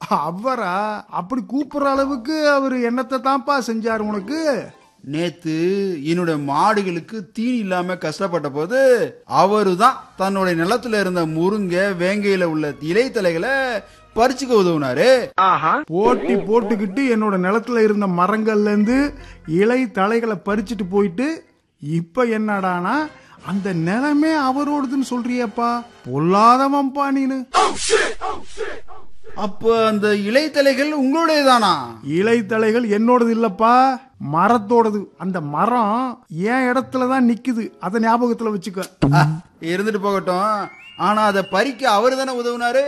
அவரா அப்படி கூப்பிடுற அளவுக்கு அவர் என்னத்தை தான்ப்பா செஞ்சாரு உனக்கு நேத்து என்னுடைய மாடுகளுக்கு தீனி இல்லாம கஷ்டப்பட்ட போது அவரு தான் தன்னுடைய நிலத்துல இருந்த முருங்கை வேங்கையில உள்ள இலைத்தலைகளை பறிச்சுக்க உதவுனாரு போட்டி போட்டுக்கிட்டு என்னோட நிலத்துல இருந்த மரங்கள்ல இருந்து இலை தலைகளை பறிச்சுட்டு போயிட்டு இப்ப என்னடானா அந்த நிலமே அவரோடதுன்னு சொல்றியப்பா பொல்லாதவன்பா நீனு அப்ப அந்த இலைத்தலைகள் உங்களுடையதானா இலை தலைகள் என்னோடது இல்லப்பா மரத்தோடது அந்த மரம் என் இடத்துல தான் நிக்குது அதை ஞாபகத்துல வச்சுக்க அஹ், இருந்துட்டு போகட்டும் ஆனா அதை பறிக்க அவரு தானே உதவுனாரு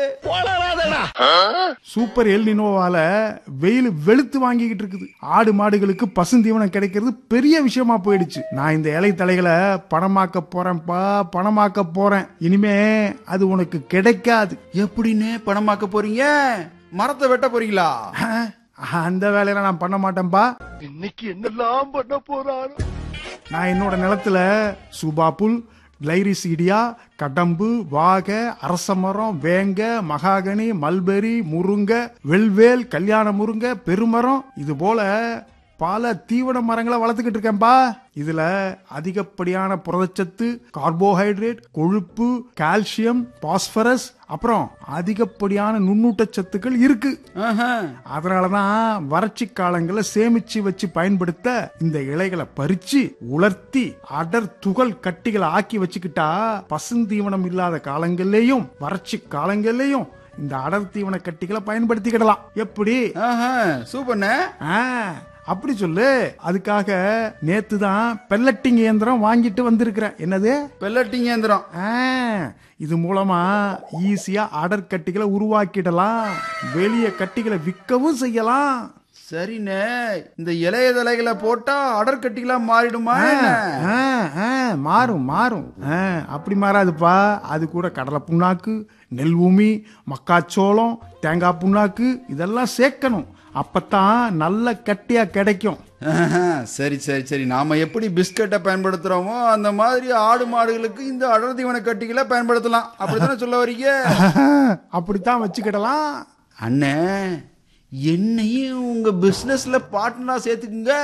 சூப்பர் எல் நினோவால வெயில் வெளுத்து வாங்கிக்கிட்டு இருக்குது ஆடு மாடுகளுக்கு பசுந்தீவனம் கிடைக்கிறது பெரிய விஷயமா போயிடுச்சு நான் இந்த இலை தலைகளை பணமாக்க போறேன்ப்பா பணமாக்க போறேன் இனிமே அது உனக்கு கிடைக்காது எப்படின்னு பணமாக்க போறீங்க மரத்தை வெட்ட போறீங்களா அஹ், அந்த வேலையில நான் பண்ண மாட்டேன்பா இன்னைக்கு என்னெல்லாம் பண்ண போறாரு நான் என்னோட நிலத்துல சூபா புல் லைரிசீடியா கடம்பு வாகை அரச மரம் வேங்க மகாகனி மல்பெரி முருங்கை வெல்வேல் கல்யாண முருங்கை பெருமரம் இது போல பல தீவன மரங்களை வளர்த்துக்கிட்டு இருக்கேன்பா இதுல அதிகப்படியான புரதச்சத்து கார்போஹைட்ரேட் கொழுப்பு கால்சியம் பாஸ்பரஸ் அப்புறம் அதிகப்படியான நுண்ணூட்டச்சத்துக்கள் இருக்கு ஆஹா. அதனாலதான் வறட்சி காலங்களை சேமிச்சு வச்சு பயன்படுத்த இந்த இலைகளை பறிச்சு உலர்த்தி அடர் துகள் கட்டிகளை ஆக்கி வச்சுக்கிட்டா பசுந்தீவனம் இல்லாத காலங்கள்லயும் வறட்சி காலங்கள்லயும் இந்த அடர் தீவன கட்டிகளை பயன்படுத்திக்கிடலாம் எப்படி ஆஹா, சூப்பர்ண்ணே ஆ, அப்படி சொல்லு அதுக்காக நேத்து தான் பெல்லட்டிங் இயந்திரம் வாங்கிட்டு வந்திருக்கிறேன் என்னது பெல்லட்டிங் இயந்திரம் ஆ, இது மூலமா ஈஸியா அடர் கட்டிகளை உருவாக்கிடலாம் வெளிய கட்டிகளை விற்கவும் செய்யலாம் சரிண்ணே இந்த இலைய தலைகளை போட்டா அடற்கட்டிகளா மாறிடுமா என்ன? ஆ, ஆ, மாறும் மாறும் ஆ, அப்படி மாறாதுப்பா அது கூட கடலை புண்ணாக்கு நெல் ஊமி மக்காச்சோளம் தேங்காய் புண்ணாக்கு இதெல்லாம் சேர்க்கணும் அப்பதான் நல்ல கட்டியா கிடைக்கும் ஆஹா, சரி சரி சரி நாம எப்படி பிஸ்கட்டை பயன்படுத்துறோமோ அந்த மாதிரி ஆடு மாடுகளுக்கு இந்த அடர் தீவன கட்டிகளை பயன்படுத்தலாம் அப்படித்தானே சொல்ல வரீங்க அப்படித்தான் வச்சுக்கிடலாம் அண்ணே என்னையும் உங்க பிசினஸ்ல பார்ட்னரா சேர்த்துக்குங்க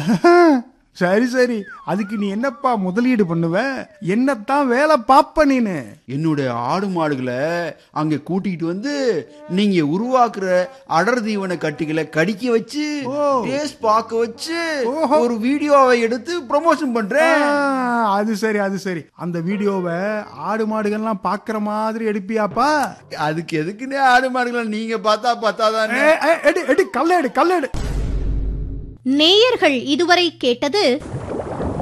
சரி சரி அதுக்கு நீ என்னப்பா முதலீடு பண்ணுவ என்னத்தான் வேலை பாப்ப நீனு என்னுடைய ஆடு மாடுகளை அங்க கூட்டிட்டு வந்து நீங்க உருவாக்குற அடர் தீவன கட்டிகளை கடிக்க வச்சு டேஸ்ட் பார்க்க வச்சு ஒரு வீடியோவை எடுத்து ப்ரொமோஷன் பண்றேன் ஆ, அது சரி அது சரி அந்த வீடியோவை ஆடு மாடுகள்லாம் பாக்குற மாதிரி எடுப்பியாப்பா அதுக்கு எதுக்குன்னே ஆடு மாடுகளை நீங்க பார்த்தா பார்த்தாதானே ஏ, ஏ, எடு எடு கல்ல எடு கல்ல எடு நேயர்கள் இதுவரை கேட்டது